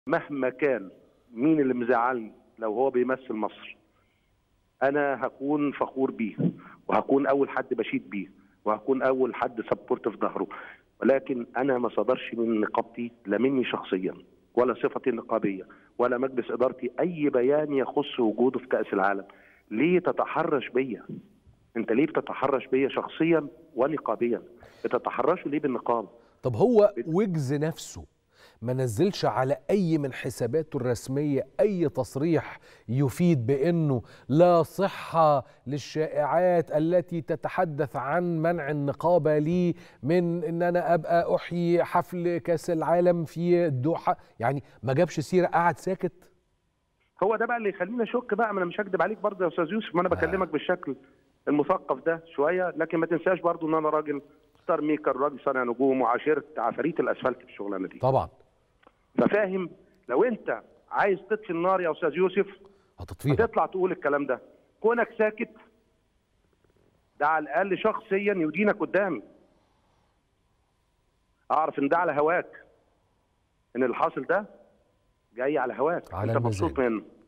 مهما كان مين اللي مزعلني لو هو بيمثل مصر انا هكون فخور بيه وهكون اول حد بشيد بيه وهكون اول حد سبورت في ظهره ولكن انا ما صدرش من نقابتي لا مني شخصيا ولا صفتي النقابيه ولا مجلس ادارتي اي بيان يخص وجوده في كاس العالم ليه تتحرش بيا انت ليه بتتحرش بيا شخصيا ونقابيا بتتحرشوا ليه بالنقابه طب هو ويجز نفسه ما نزلش على اي من حساباته الرسميه اي تصريح يفيد بانه لا صحه للشائعات التي تتحدث عن منع النقابه لي من ان انا ابقى احيي حفل كاس العالم في الدوحه يعني ما جابش سيره قعد ساكت هو ده بقى اللي يخليني اشك بقى ما انا مش هكدب عليك برضه يا استاذ يوسف ما انا بكلمك بالشكل المثقف ده شويه لكن ما تنساش برضه ان انا راجل ستار ميكر راجل صانع نجوم وعشيره عفاريت الاسفلت في الشغلانه دي طبعا ففاهم لو انت عايز تطفي النار يا استاذ يوسف هتطفيها تطلع تقول الكلام ده كونك ساكت ده على الاقل شخصيا يدينك قدامي اعرف ان ده على هواك ان اللي حاصل ده جاي على هواك على انت مبسوط المزاج. منه